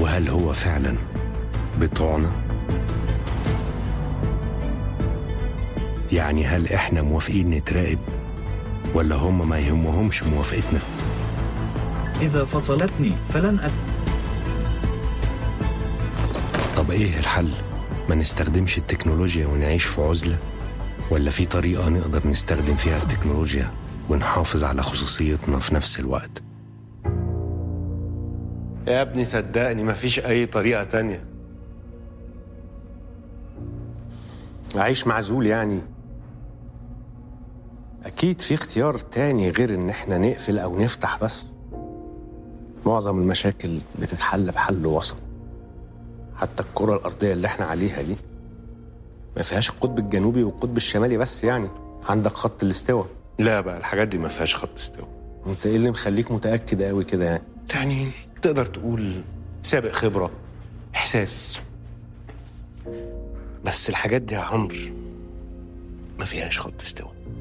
وهل هو فعلا بتوعنا يعني هل احنا موافقين نتراقب ولا هم ما يهمهمش موافقتنا إذا فصلتني فلن أت... طب ايه الحل ما نستخدمش التكنولوجيا ونعيش في عزلة ولا في طريقة نقدر نستخدم فيها التكنولوجيا ونحافظ على خصوصيتنا في نفس الوقت يا ابني صدقني مفيش أي طريقة تانية أعيش معزول يعني أكيد في اختيار تاني غير إن إحنا نقفل أو نفتح بس معظم المشاكل بتتحل بحل وسط حتى الكرة الأرضية اللي إحنا عليها دي ما فيهاش القطب الجنوبي والقطب الشمالي بس يعني عندك خط الاستواء لا بقى الحاجات دي ما فيهاش خط استواء انت ايه اللي مخليك متاكد قوي كده يعني يعني تقدر تقول سابق خبره احساس بس الحاجات دي يا عمرو ما فيهاش خط استواء